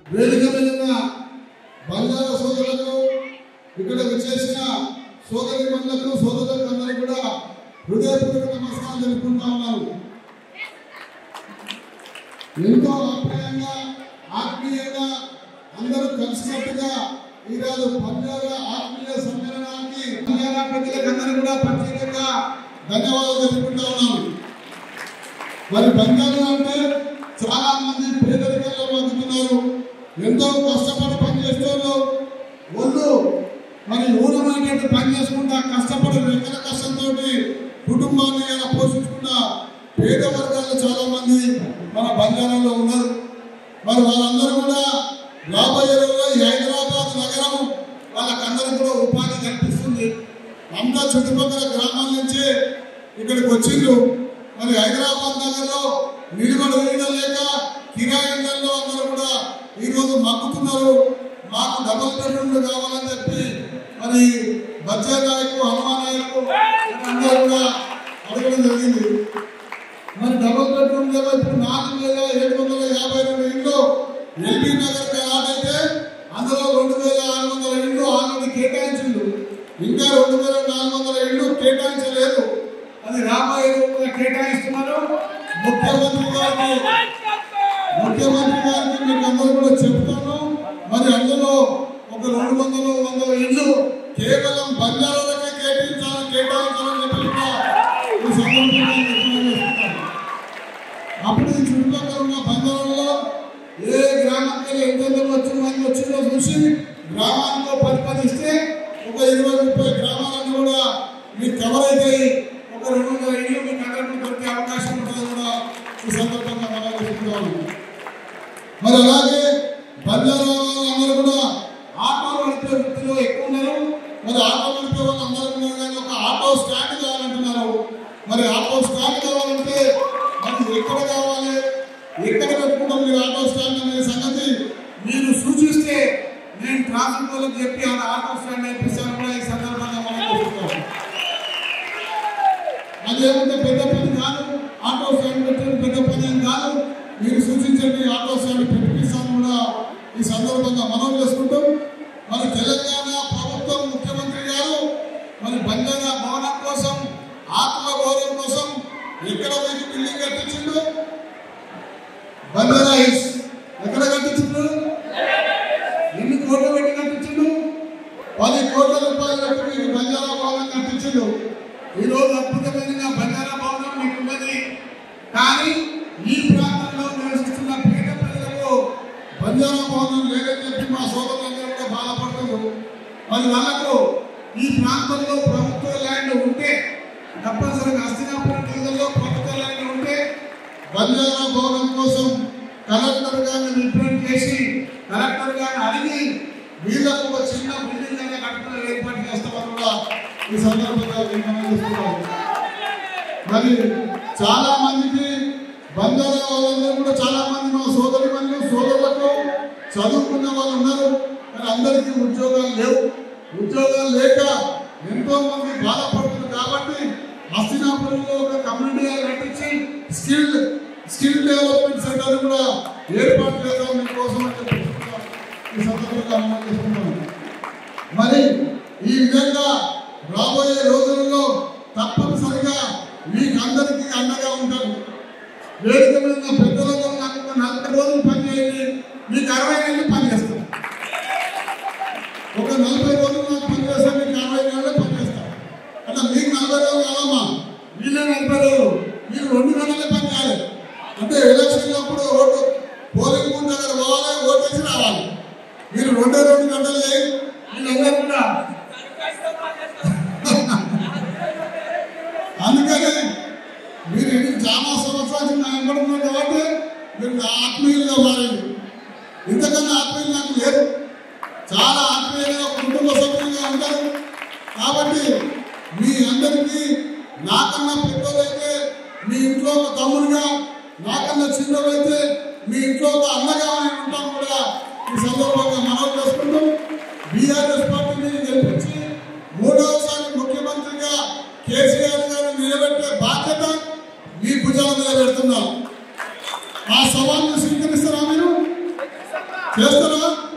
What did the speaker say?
వేదిక మీద ఉన్న బంగారు సోదరులకు ఇక్కడ విచ్చేసిన సోదరి మనులకు సోదరులకు అందరూ కూడా హృదయపూర్వక నమస్కారం తెలుపుకుంటా ఉన్నారు ఎంతో ఆప్యాయంగా ఆత్మీయంగా అందరూ కలిసినట్టుగా ఈరోజు పంజాబ్ ఆత్మీయ సమ్మేళనానికి పంజాబ్ ప్రజలకు అందరూ కూడా ప్రత్యేకంగా ధన్యవాదాలు తెలుపుకుంటా ఉన్నాను మరి బంగారు అంటే చాలా మంది పేదరికంలో బతుకుతున్నారు ఎంతో కష్టపడి పనిచేస్తున్నారు ఒళ్ళు మరి ఊరు మార్కెట్ పని చేసుకుంటా కష్టపడి రెక్కల కష్టంతో కుటుంబాన్ని ఇలా పోషించుకుంటా పేద వర్గాల్లో చాలా మంది మన బంజారాలో ఉన్నారు మరి వాళ్ళందరూ కూడా రాబోయే రోజుల్లో ఈ హైదరాబాద్ నగరం వాళ్ళకందరూ కూడా ఉపాధి కల్పిస్తుంది అంతా చుట్టుపక్కల గ్రామాల నుంచి ఇక్కడికి వచ్చిండ్రు మరి హైదరాబాద్ నగర్లో నిలువలు వేయడం లేక కిరాయి ఇళ్లలో అందరూ కూడా ఈరోజు మక్కుతున్నారు మాకు డబల్ బెడ్రూమ్లు కావాలని చెప్పి మరి బచ్చా నాయకు హనుమాన్ నాయకు అందరూ కూడా అడగడం జరిగింది మరి డబల్ బెడ్రూమ్ లేవో ఇప్పుడు నాలుగు వేల ఏడు వందల యాభై రెండు ఇండ్లు ఎల్బీ నగర్ ఆడైతే అందులో రెండు వేల ఆరు వందల ఇండ్లు ఆల్రెడీ కేటాయించిండు ఇంకా రెండు వేల నాలుగు వందల ఇండ్లు కేటాయించలేదు అది రాబోయే రోజుల్లో కేటాయిస్తున్నారు ముఖ్యమంత్రి గారికి ముఖ్యమంత్రి గారికి మీకు అందరూ కూడా చెప్తాను మరి అందులో ఒక రెండు వందల వందల ఇళ్ళు కేవలం బంజారాలకే కేటాయించాలని కేటాయించాలని చెప్పి కూడా ఈ సందర్భంగా నేను తెలియజేస్తున్నాను. అప్పుడు ఈ చుట్టుపక్కల ఉన్న బంధువులలో ఏ గ్రామానికి ఎంతెంత వచ్చిన మంది వచ్చిందో చూసి గ్రామానికి పది పది ఇస్తే ఒక ఇరవై ముప్పై గ్రామాలను కూడా మీకు కవర్ అవుతాయి ఒక రెండు వందల ఇల్లు మీకు అందరికీ దొరికే అవకాశం ఉంటుంది కూడా ఈ సందర్భంగా మనం చెప్తున్నాము మరి అలాగే బంజారా అందరూ కూడా ఆటో నడిపే వృత్తిలో ఎక్కువ ఉన్నారు మరి ఆటో నడిపే వాళ్ళందరూ ఉన్నారు కానీ ఒక ఆటో స్టాండ్ కావాలంటున్నారు మరి ఆటో స్టాండ్ కావాలంటే మరి ఎక్కడ కావాలి ఎక్కడ పెట్టుకుంటాం మీరు ఆటో స్టాండ్ అనే సంగతి మీరు సూచిస్తే నేను ట్రాఫిక్ వాళ్ళకి చెప్పి ఆ ఆటో స్టాండ్ నేర్పిస్తాను కూడా ఈ సందర్భంగా మనం చెప్తున్నాం అదేమంటే పెద్ద పని కాదు ఆటో స్టాండ్ పెట్టడం పెద్ద పని ఏం కాదు మీరు సూచించండి ఆటో స్టాండ్ పెట్టిస్తాను కూడా ఈ సందర్భంగా మనం చేసుకుంటాం మరి తెలంగాణ ప్రభుత్వం ముఖ్యమంత్రి గారు మరి బంగారా భవనం కోసం ఆత్మ గౌరవం కోసం ఎక్కడ మీకు బిల్డింగ్ కట్టించిండు బంగారా హిల్స్ ఎక్కడ కట్టించిండు ఎన్ని కోట్లు పెట్టి కట్టించిండు పది కోట్ల రూపాయలు పెట్టి మీకు బంజారా భవనం కట్టించిండు ఈ రోజు అద్భుతమైన బంజారా భవనం మీకు ఉన్నది కానీ ఈ ప్రాంతంలో నివసిస్తున్న పేద ప్రజలకు బంజారా భవనం లేదని చెప్పి మా సోదరులందరూ కూడా బాధపడుతున్నారు మరి వాళ్ళకు ఈ ప్రాంతంలో ప్రభుత్వ ల్యాండ్ ఉంటే తప్పనిసరిగా హస్తినాపురం జిల్లాలో ప్రభుత్వ ల్యాండ్ ఉంటే బంజారా భవనం కోసం కలెక్టర్ గారిని రిప్రజెంట్ చేసి కలెక్టర్ గారిని అడిగి వీళ్ళకు ఒక చిన్న బిల్డింగ్ అనే కట్టడం ఏర్పాటు చేస్తామని కూడా ఈ సందర్భంగా మేము మనం చేస్తున్నాం మరి చాలా మందికి బంజారా వాళ్ళందరూ కూడా చాలా మంది మా సోదరి మంది సోదరులకు చదువుకున్న వాళ్ళు ఉన్నారు కానీ అందరికీ ఉద్యోగాలు లేవు ఉద్యోగాలు లేక ఎంతో మంది బాధపడుతున్నారు కాబట్టి హస్తినాపురంలో ఒక కమ్యూనిటీ హాల్ కట్టించి స్కిల్ స్కిల్ డెవలప్మెంట్ సెంటర్ కూడా ఏర్పాటు చేద్దాం మీకోసం అని చెప్పి చెప్తున్నాం. ఈ సందర్భంగా మనం చేసుకుంటాం మరి ఈ విధంగా రాబోయే రోజులలో తప్పనిసరిగా మీకు అందరికీ అండగా ఉంటాను వేదిక మీద ఉన్న పెద్దలతో నాకు ఒక నలభై రోజులు పని చేయండి మీకు అరవై నెలలు పని చేస్తాను ఒక నలభై రోజులు నాకు పని చేస్తే మీకు అరవై నెలలు పని చేస్తాను అంటే మీకు నలభై రోజులు కాదమ్మా వీళ్ళే నలభై రోజులు మీరు రెండు నెలలే పని చేయాలి అంటే ఎలక్షన్ అప్పుడు ఓటు పోలింగ్ బూత్ దగ్గర పోవాలి ఓటేసి రావాలి మీరు రెండే రెండు గంటలు చేయి వీళ్ళందరూ కూడా అందుకని మీరు ఎన్ని చాలా సంవత్సరాలు నా వెంబడున్నారు కాబట్టి మీరు నా ఆత్మీయులుగా మారండి ఇంతకన్నా ఆత్మీయులు నాకు లేదు చాలా ఆత్మీయంగా కుటుంబ సభ్యులుగా ఉంటారు కాబట్టి మీ అందరికీ నాకన్నా పెద్దలైతే మీ ఇంట్లో ఒక తమ్ముడుగా నాకన్నా చిన్నవైతే మీ ఇంట్లో ఒక అన్నగా నేను ఉంటాను కూడా ఈ సందర్భంగా మనం చేసుకుంటాం బీఆర్ఎస్ పార్టీని గెలిపించి మూడవసారి ముఖ్యమంత్రిగా కేసీఆర్ గారిని నిలబెట్టే బాధ్యత మీ భుజాల మీద పెడుతున్నాం ఆ సవాల్ని స్వీకరిస్తారా మీరు చేస్తారా